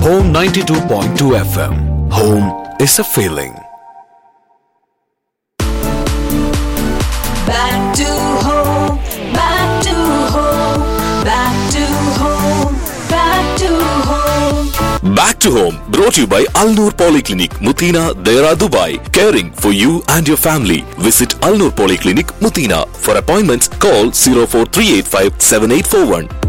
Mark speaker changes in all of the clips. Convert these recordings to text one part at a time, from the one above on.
Speaker 1: Home 92.2 FM. Home is a feeling.
Speaker 2: Back to home, back to home, back to home, back to home.
Speaker 1: Back to home brought to you by Al Noor Polyclinic, Mutina, Dera, Dubai. Caring for you and your family. Visit Al Noor Polyclinic, Mutina. For appointments, call 04385 7841.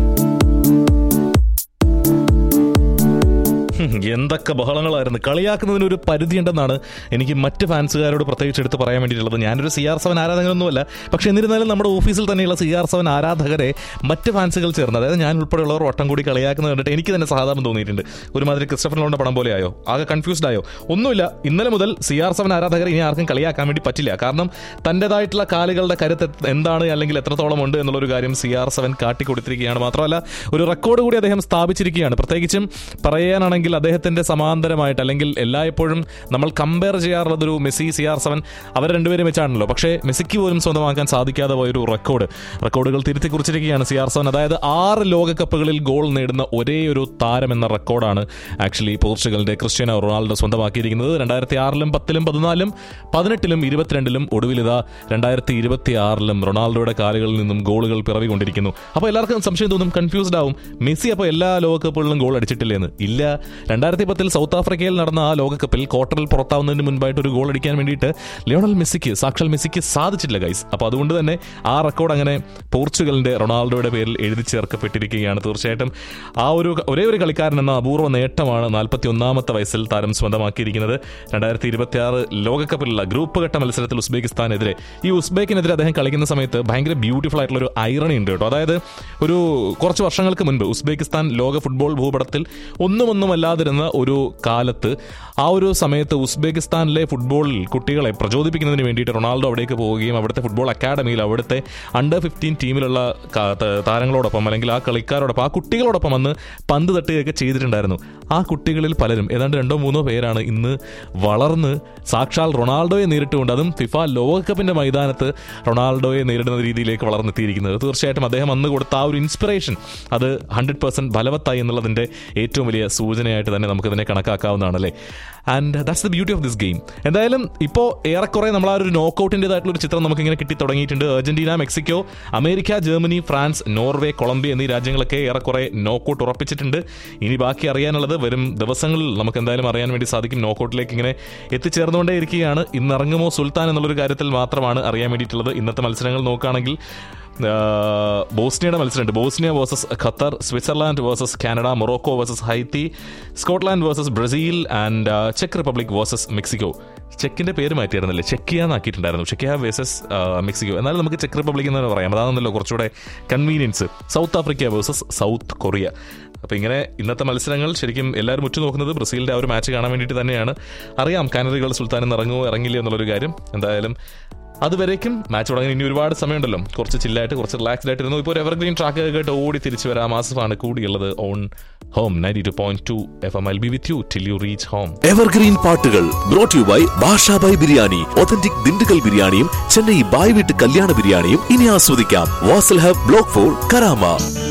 Speaker 3: എന്തൊക്കെ ബഹളങ്ങളായിരുന്നു കളിയാക്കുന്നതിന് ഒരു പരിധിയുണ്ടെന്നാണ് എനിക്ക് മറ്റ് ഫാൻസുകാരോട് പ്രത്യേകിച്ച് എടുത്ത് പറയാൻ വേണ്ടിയിട്ടുള്ളത് ഞാനൊരു C R seven ആരാധകനൊന്നുമല്ല പക്ഷെ എന്നിരുന്നാലും നമ്മുടെ ഓഫീസിൽ തന്നെയുള്ള സി ആർ സെവൻ ആരാധകരെ മറ്റ് ഫാൻസുകൾ ചേർന്ന് അതായത് ഞാൻ ഉൾപ്പെടെയുള്ളവർ വട്ടം കൂടി കളിയാക്കുന്നത് കണ്ടിട്ട് എനിക്ക് തന്നെ സാധാരണ തോന്നിയിട്ടുണ്ട് ഒരുമാതിരി ക്രിസ്റ്റഫറിനോട് പടം പോലെ ആയോ ആകെ കൺഫ്യൂസ്ഡ് ആയോ ഒന്നുമില്ല ഇന്നലെ മുതൽ സി ആർ സെവൻ ആരാധകർ ഇനി ആർക്കും കളിയാക്കാൻ വേണ്ടി പറ്റില്ല കാരണം തൻ്റെതായിട്ടുള്ള കാലുകളുടെ കരുത്ത് എന്താണ് അല്ലെങ്കിൽ എത്രത്തോളം ഉണ്ട് എന്നുള്ളൊരു കാര്യം സി ആർ സെവൻ കാട്ടിക്കൊടുത്തിരിക്കുകയാണ് മാത്രമല്ല ഒരു റെക്കോർഡ് കൂടി അദ്ദേഹം സ്ഥാപിച്ചിരിക്കുകയാണ് പ്രത്യേകിച്ചും പറയാനാണെങ്കിൽ അദ്ദേഹത്തിന്റെ സമാന്തരമായിട്ട് അല്ലെങ്കിൽ എല്ലായ്പ്പോഴും നമ്മൾ കമ്പയർ ചെയ്യാറുള്ളത് ഒരു മെസ്സി സി ആർ സെവൻ അവർ രണ്ടുപേരും വെച്ചാണല്ലോ പക്ഷേ മെസ്സിക്ക് പോലും സ്വന്തമാക്കാൻ സാധിക്കാതെ പോയൊരു റെക്കോർഡ് റെക്കോർഡുകൾ തിരുത്തി കുറിച്ചിരിക്കുകയാണ് സി ആർ സെവൻ അതായത് ആറ് ലോകകപ്പുകളിൽ ഗോൾ നേടുന്ന ഒരേ ഒരു താരം എന്ന റെക്കോർഡാണ് ആക്ച്വലി പോർച്ചുഗലിന്റെ ക്രിസ്ത്യാനോ റൊണാൾഡോ സ്വന്തമാക്കിയിരിക്കുന്നത് രണ്ടായിരത്തി ആറിലും പത്തിലും പതിനാലും പതിനെട്ടിലും ഇരുപത്തിരണ്ടിലും ഒടുവിലിതാ രണ്ടായിരത്തി ഇരുപത്തി ആറിലും റൊണാൾഡോയുടെ കാലുകളിൽ നിന്നും ഗോളുകൾ പിറവികൊണ്ടിരിക്കുന്നു അപ്പോൾ എല്ലാവർക്കും സംശയം തോന്നും കൺഫ്യൂസ്ഡ് ആവും മെസ്സി അപ്പോൾ എല്ലാ ലോകകപ്പുകളിലും ഗോൾ അടിച്ചിട്ടില്ലേ എന്ന് ഇല്ല രണ്ടായിരത്തി പത്തിൽ സൗത്ത് ആഫ്രിക്കയിൽ നടന്ന ആ ലോകകപ്പിൽ ക്വാർട്ടറിൽ പുറത്താവുന്നതിന് മുൻപായിട്ട് ഒരു ഗോൾ അടിക്കാൻ വേണ്ടിയിട്ട് ലിയോണൽ മെസ്സിക്ക് സാക്ഷാൽ മെസ്സിക്ക് സാധിച്ചില്ല ഗൈസ് അപ്പോൾ അതുകൊണ്ട് തന്നെ ആ റെക്കോർഡ് അങ്ങനെ പോർച്ചുഗലിന്റെ റൊണാൾഡോയുടെ പേരിൽ എഴുതി ചേർക്കപ്പെട്ടിരിക്കുകയാണ് തീർച്ചയായിട്ടും ആ ഒരു ഒരേ ഒരു കളിക്കാരൻ എന്ന അപൂർവ നേട്ടമാണ് നാൽപ്പത്തി ഒന്നാമത്തെ വയസ്സിൽ താരം സ്വന്തമാക്കിയിരിക്കുന്നത് രണ്ടായിരത്തി ഇരുപത്തി ആറ് ലോകകപ്പിലുള്ള ഗ്രൂപ്പ് ഘട്ട മത്സരത്തിൽ ഉസ്ബെക്കിസ്ഥാനെതിരെ ഈ ഉസ്ബെക്കിനെതിരെ അദ്ദേഹം കളിക്കുന്ന സമയത്ത് ഭയങ്കര ബ്യൂട്ടിഫുൾ ആയിട്ടുള്ള ഒരു ഐറണി ഉണ്ട് കേട്ടോ അതായത് ഒരു കുറച്ച് വർഷങ്ങൾക്ക് മുൻപ് ഉസ്ബെക്കിസ്ഥാൻ ലോക ഫുട്ബോൾ ഭൂപടത്തിൽ ഒന്നും ഒന്നുമല്ലാതിരുന്ന ഒരു കാലത്ത് ആ ഒരു സമയത്ത് ഉസ്ബെക്കിസ്ഥാനിലെ ഫുട്ബോളിൽ കുട്ടികളെ പ്രചോദിപ്പിക്കുന്നതിന് വേണ്ടിയിട്ട് റൊണാൾഡോ അവിടേക്ക് പോവുകയും അവിടുത്തെ ഫുട്ബോൾ അക്കാഡമിയിൽ അവിടുത്തെ അണ്ടർ ഫിഫ്റ്റീൻ ടീമിലുള്ള കാ- ത- താരങ്ങളോടൊപ്പം അല്ലെങ്കിൽ ആ കളിക്കാരോടൊപ്പം ആ കുട്ടികളോടൊപ്പം വന്ന് പന്ത് തട്ടുകയൊക്കെ ചെയ്തിട്ടുണ്ടായിരുന്നു ആ കുട്ടികളിൽ പലരും ഏതാണ്ട് രണ്ടോ മൂന്നോ പേരാണ് ഇന്ന് വളർന്ന് സാക്ഷാൽ റൊണാൾഡോയെ നേരിട്ടുകൊണ്ട് അതും ഫിഫ ലോകകപ്പിന്റെ മൈതാനത്ത് റൊണാൾഡോയെ നേരിടുന്ന രീതിയിലേക്ക് വളർന്നെത്തിയിരിക്കുന്നത് തീർച്ചയായിട്ടും അദ്ദേഹം അന്ന് കൊടുത്ത ആ ഒരു ഇൻസ്പിറേഷൻ അത് ഹൺഡ്രഡ് പെർസെന്റ് ഫലവത്തായി എന്നുള്ളതിന്റെ ഏറ്റവും വലിയ സൂചനയായിട്ട് തന്നെ നമുക്കതിനെ കണക്കാക്കാവുന്നതാണല്ലേ and that's the beauty of this game എന്തായാലും ഇപ്പോൾ ഏറെക്കുറെ നമ്മൾ ആ ഒരു നോക്കൌട്ടിൻ്റെതായിട്ടുള്ള ഒരു ചിത്രം നമുക്കിങ്ങനെ കിട്ടി തുടങ്ങിയിട്ടുണ്ട് Argentina Mexico America Germany France Norway Colombia എന്നീ രാജ്യങ്ങളൊക്കെ ഏറെക്കുറെ നോക്കൌട്ട് ഉറപ്പിച്ചിട്ടുണ്ട് ഇനി ബാക്കി അറിയാനുള്ളത് വരും ദിവസങ്ങളിൽ നമുക്ക് എന്തായാലും അറിയാൻ വേണ്ടി സാധിക്കും നോക്കൌട്ടിലേക്ക് ഇങ്ങനെ എത്തിച്ചേർന്നുകൊണ്ടേ ഇരിക്കുകയാണ് ഇന്ന് ഇറങ്ങുമോ സുൽത്താൻ എന്നുള്ളൊരു കാര്യത്തിൽ മാത്രമാണ് അറിയാൻ വേണ്ടിയിട്ടുള്ളത് ഇന്നത്തെ മത്സരങ്ങൾ നോക്കുകയാണെങ്കിൽ ആ, ബോസ്നിയയുടെ മത്സരമുണ്ട് Bosnia versus Qatar Switzerland versus Canada Morocco versus Haiti Scotland versus Brazil and ചെക്ക് റിപ്പബ്ലിക് വേഴ്സസ് മെക്സിക്കോ ചെക്കിന്റെ പേര് മാറ്റിയിരുന്നല്ലേ ചെക്കിയ എന്നാക്കിയിട്ടുണ്ടായിരുന്നു ചെക്കിയ വേഴ്സസ് മെക്സിക്കോ എന്നാലും നമുക്ക് ചെക്ക് റിപ്പബ്ലിക് എന്ന് തന്നെ പറയാം അതാണല്ലോ കുറച്ചുകൂടെ convenience South Africa versus South Korea അപ്പോൾ ഇങ്ങനെ ഇന്നത്തെ മത്സരങ്ങൾ ശരിക്കും എല്ലാവരും ഉറ്റുനോക്കുന്നത് ബ്രസീലിന്റെ ആ ഒരു മാച്ച് കാണാൻ വേണ്ടിയിട്ട് തന്നെയാണ് അറിയാം കാനറികൾ സുൽത്താൻ എന്ന് ഇറങ്ങുമോ ഇറങ്ങില്ല എന്നുള്ളൊരു കാര്യം എന്തായാലും അതുവരേക്കും മാച്ച് തുടങ്ങി ഇനി ഒരുപാട് സമയമുണ്ടല്ലോ കുറച്ച് ചില്ലായിട്ട് കുറച്ച് റിലാക്സ്ഡ് ആയിട്ടിരുന്നു ഇപ്പോൾ ഒരു എവർഗ്രീൻ ട്രാക്ക് കേട്ട് ഓടി തിരിച്ചു വരാം ആസഫാണ് കൂടിയുള്ളത് on home ninety two point two F M I B with you till you reach home
Speaker 1: evergreen പാട്ടുകൾ brought you by Bashabhai biryani authentic Dindigul ബിരിയാണിയും ചെന്നൈ ബായ് വീട്ട് കല്യാണ ബിരിയാണിയും ഇനി ആസ്വദിക്കാം Vasal hub block four Karama